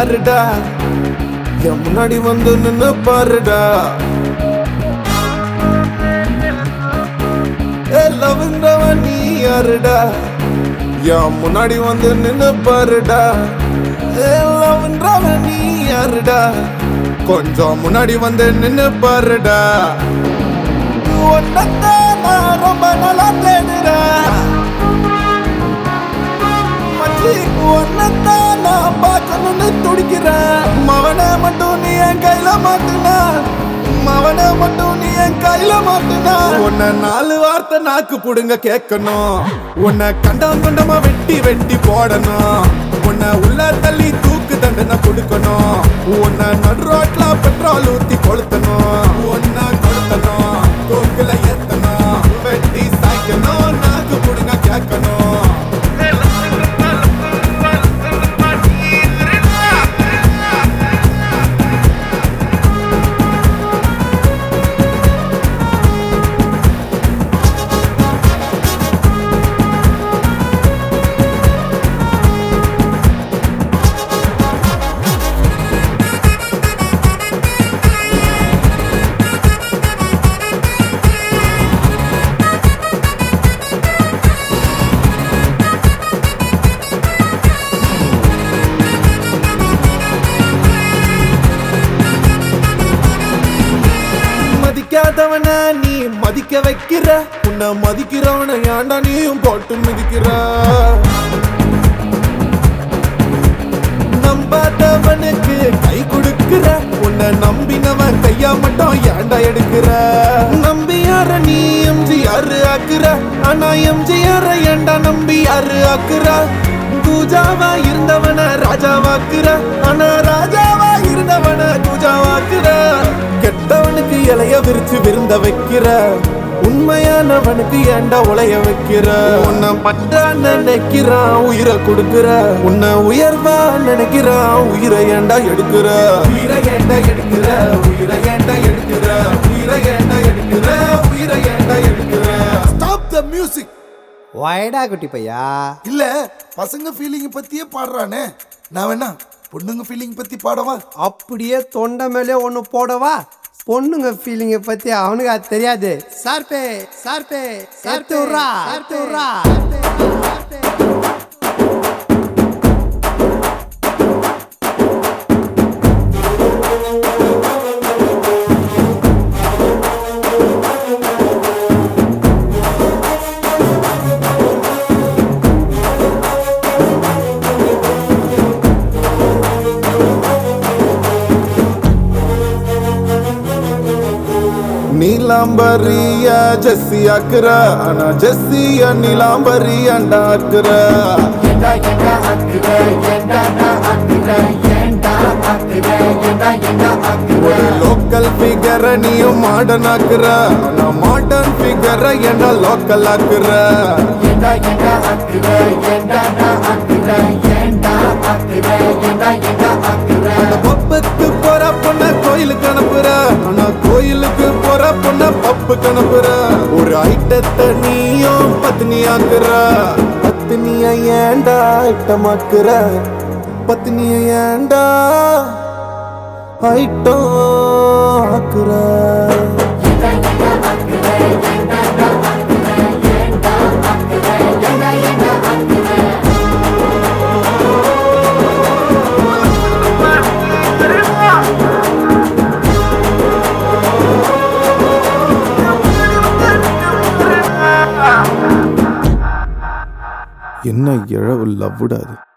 யாருடா என் முன்னாடி வந்து நின்னு பாருடா ஏ லவ்ன்றவன் நீ யாருடா என் முன்னாடி வந்து நின்னு பாருடா ஏ லவ்ன்றவன் நீ யாருடா கொஞ்சம் முன்னாடி வந்து நின்னு பாருடா உன்னத்தான் நான் ரொம்ப நல்லா தேடுறேன் மச்சி, உன்னைத்தான் நான் பார்க்கணும்னு துடிக்கிறேன் மவனை மட்டும் நீ என் கையில மாட்டுனா மவனை மட்டும் நீ என் கையில மாட்டுனா உன்னை நாலு வார்த்தை நாக்கு புடுங்க கேட்கணும் உன்னை கண்டம் கண்டமா வெட்டி வெட்டி போடணும் உன்னை உள்ள தள்ளி தூக்கு தண்டனை கொடுக்கணும் உன்னை நடு ரோட்ல பெட்ரோல் ஊத்தி கொளுத்தணும் உன்னை கொளுத்தணும் தூக்குல ஏத்தணும் வெட்டி சாய்க்கணும் நாக்கு புடுங்க கேட்கணும் மதிக்காதவன நீ மதிக்க வைக்கிற உன்னை மதிக்கிறவன ஏன்டா நீயும் போட்டு மிதிக்கிற நம்பாதவனுக்கு கை கொடுக்கிற உன்னை நம்பினவன் கையா மட்டும் ஏன்டா எடுக்கிற நம்பி யார நீ எம்ஜிஆர் ஆக்குற ஆனா எம்ஜிஆர் ஏன்டா நம்பி யாரு ஆக்குற பூஜாவா இருந்தவன ராஜாவாக்குற ஆனா ராஜாவா இருந்தவன பூஜாவாக்குற கெட்டவனுக்கு இலைய விரிச்சு விருந்த வைக்கிற உண்மையானவனுக்கு ஏண்டா உலைய வைக்கிற உன்னை பட்டா நினைக்கிறான் உயிரை கொடுக்கிற உன்னை உயர்வா நினைக்கிறான் உயிரை ஏண்டா எடுக்கிற உயிரை ஏண்டா எடுக்கிற உயிரை ஏண்டா எடுக்கிற உயிரை ஏண்டா எடுக்கிற உயிரை ஏண்டா எடுக்கிற ஸ்டாப் த மியூசிக் வாயடா குட்டி பையா இல்ல பசங்க ஃபீலிங் பத்தியே பாடுறானே நான் வேணா பொண்ணுங்க ஃபீலிங் பத்தி பாடவா அப்படியே தொண்டை மேலே ஒன்று போடவா பொண்ணுங்க ஃபீலிங்கை பத்தி அவனுக்கு அது தெரியாது சார்பே சார்பே சார்த்துறா சார்த்துறா நீலாம்பரிய ஜெஸ்ஸி ஆக்குற ஆனா ஜெஸ்ஸிய நீலாம்பரி அண்டாக்குற ஒரு லோக்கல் ஃபிகர நீயும் மாடர்ன் ஆக்குற ஆனா மாடர்ன் ஃபிகர என்ன லோக்கல் ஆக்குற அந்த பப்புக்கு போற பொண்ண கோயிலுக்கு அனுப்புற ஆனா கோயிலுக்கு போற பொண்ண பப்புக்கு அனுப்புற ஒரு ஐட்டத்தை நீயும் பத்னி ஆக்குற பத்னிய ஏண்டா ஐட்டமாக்குற பத்னிய ஏண்டா ஐட்டம் ஆக்குற என்ன இழவு லவ்வுடாது